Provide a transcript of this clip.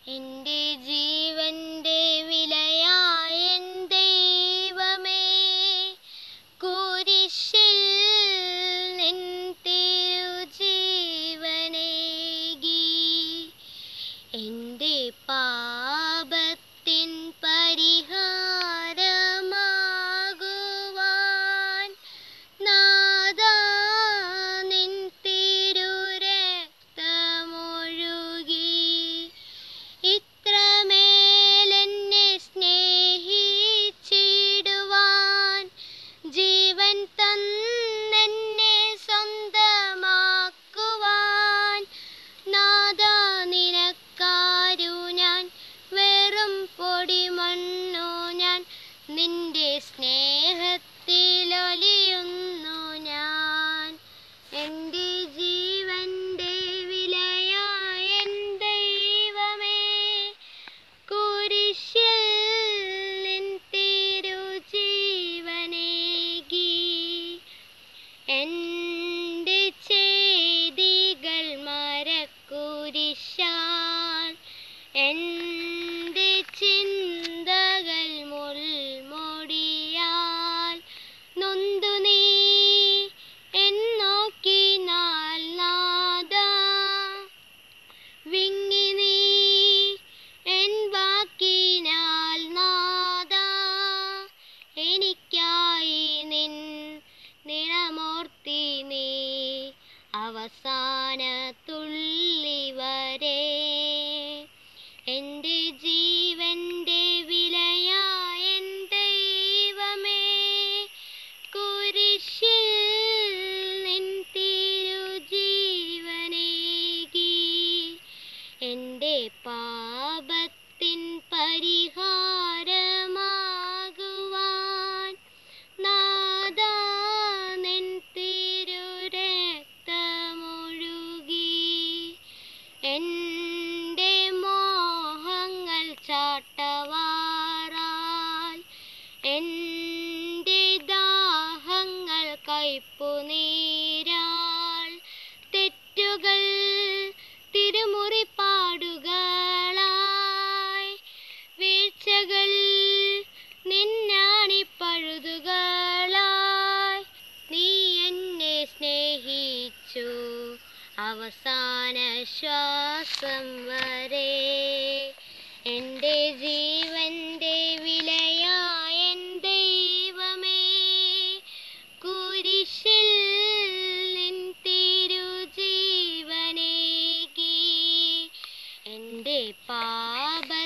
എൻ്റെ ജീവന്റെ വിലയായ എൻ ദൈവമേ കുരിശിൽ നിൻ തിരുജീവനേകി എൻ്റെ പാപത്തിൻ പരിഹാരമാകുവാൻ നാദാ നിൻ തിരുരക്തമൊഴുകി ഇത്രമേലെന്നെ സ്നേഹിച്ചിടുവാൻ ജീവൻ തന്നെന്നെ സ്വന്തമാക്കുവാൻ നാദാ നിനക്കാരു ഞാൻ വെറും പൊടിമണ്ണു ഞാൻ നിന്റെ സ്നേഹത്തിലൊലിയുന്നു ഞാൻ എൻ്റെ ജീവന്റെ വിലയായ എൻ ദൈവമേ കുരിശിൽ നിൻ തിരുജീവനേകി എൻ്റെ ചെയ്തികൾ മരക്കുരിശാൽ എൻ്റെ ചിന്തകൾ മുൾമുടിയാൽ നൊന്തു നീ എന്നോക്കിനാൽ നാദാ വിങ്ങി നീ എൻ വാക്കിനാൽ നാദാ എനിക്കായി നിൻ നിറമൂർത്തി നീ അവസാന തുള്ളി വരെ എൻ്റെ ജീവന്റെ വിലയായ എൻ ദൈവമേ കുരിശിൽ നിൻ തിരുജീവനേകി എൻ്റെ പാപത്തിൻ പരിഹാരമാകുവാൻ നാദാ നിൻ തിരുരക്തമൊഴുകി എൻ്റെ മോഹങ്ങൾ ചാട്ടവാറാൽ എൻ്റെ ദാഹങ്ങൾ കയ്പുനീരാൾ തെറ്റുകൾ തിരുമുറിപ്പാടുകളായി വീഴ്ചകൾ നിന്നാണിപ്പഴുതുകളായി നീ എന്നെ സ്നേഹിച്ചു അവസാന ശ്വാസം വരെ എൻ്റെ ജീവന്റെ വിലയായ എൻ ദൈവമേ കുരിശിൽ നിൻ തിരുജീവനേകി എൻ്റെ പാപ